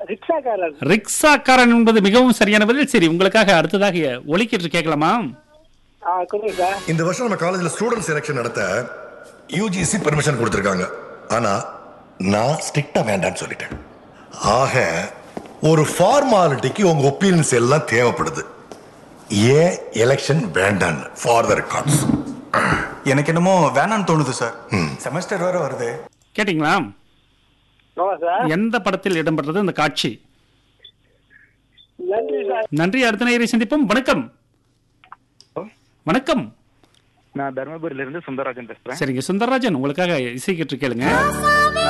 ரிக்ஷாக்காரர் ரிக்ஷாக்காரன் என்பது மிகவும் சரியான பதில் சரி உங்களுக்காக அடுத்ததாக ஒலிக்கிட்டு கேட்கலாமா ஆ கொடுங்க சார் இந்த வருஷம் நம்ம காலேஜ்ல ஸ்டூடெண்ட் செலக்ஷன் நடத்த யூஜிசி பெர்மிஷன் கொடுத்துருக்காங்க ஆனா நான் ஸ்ட்ரிக்டா வேண்டாம்னு சொல்லிட்டேன் ஆக ஒரு ஃபார்மாலிட்டிக்கு உங்க ஒப்பீனியன்ஸ் எல்லாம் தேவைப்படுது ஏன் எலெக்ஷன் வேண்டான்னு ஃபார் த ரெக்கார்ட்ஸ் எனக்கு என்னமோ வேணான்னு தோணுது சார் செமஸ்டர் வேற வருது கேட்டிங்களா ஆமா சார் எந்த படத்தில் இடம்பெற்றது இந்த காட்சி நன்றி சார் நன்றி அடுத்த நேரை சந்திப்போம் வணக்கம் வணக்கம் நான் தர்மபுரியில இருந்து சுந்தரராஜன் பேசுறேன் சரிங்க சுந்தரராஜன் உங்களுக்காக இசை கேட்டு கேளுங்க